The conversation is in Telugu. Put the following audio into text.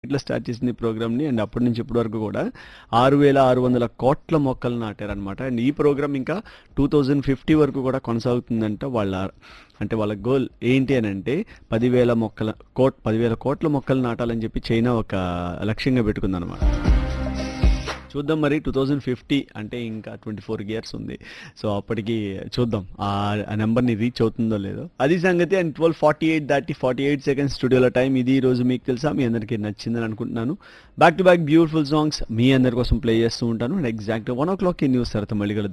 మార్కెట్లో స్టార్ట్ చేసింది ఈ ప్రోగ్రామ్ని అండ్ అప్పటి నుంచి ఇప్పటి వరకు కూడా ఆరు వేల ఆరు వందల కోట్ల మొక్కలు నాటారనమాట అండ్ ఈ ప్రోగ్రామ్ ఇంకా టూ థౌజండ్ ఫిఫ్టీ వరకు కూడా కొనసాగుతుందంట వాళ్ళ అంటే వాళ్ళ గోల్ ఏంటి అని అంటే పదివేల మొక్కల కోట్ పదివేల కోట్ల మొక్కలు నాటాలని చెప్పి చైనా ఒక లక్ష్యంగా పెట్టుకుందనమాట చూద్దాం మరి టూ థౌజండ్ ఫిఫ్టీ అంటే ఇంకా ట్వంటీ ఫోర్ ఇయర్స్ ఉంది సో అప్పటికి చూద్దాం ఆ నెంబర్ని రీచ్ అవుతుందో లేదో అది సంగతి అండ్ ట్వెల్వ్ ఫార్టీ ఎయిట్ దాటి ఫార్టీ ఎయిట్ సెకండ్స్ స్టూడియోలో టైం ఇది ఈ రోజు మీకు తెలుసా మీ అందరికీ నచ్చిందని అనుకుంటున్నాను back to back beautiful songs మీ అందరి కోసం ప్లే చేస్తూ ఉంటాను అండ్ ఎగ్జాక్ట్ వన్ ఓ క్లాక్ ఈ న్యూస్ తర్వాత మళ్ళీ కలుద్దాం.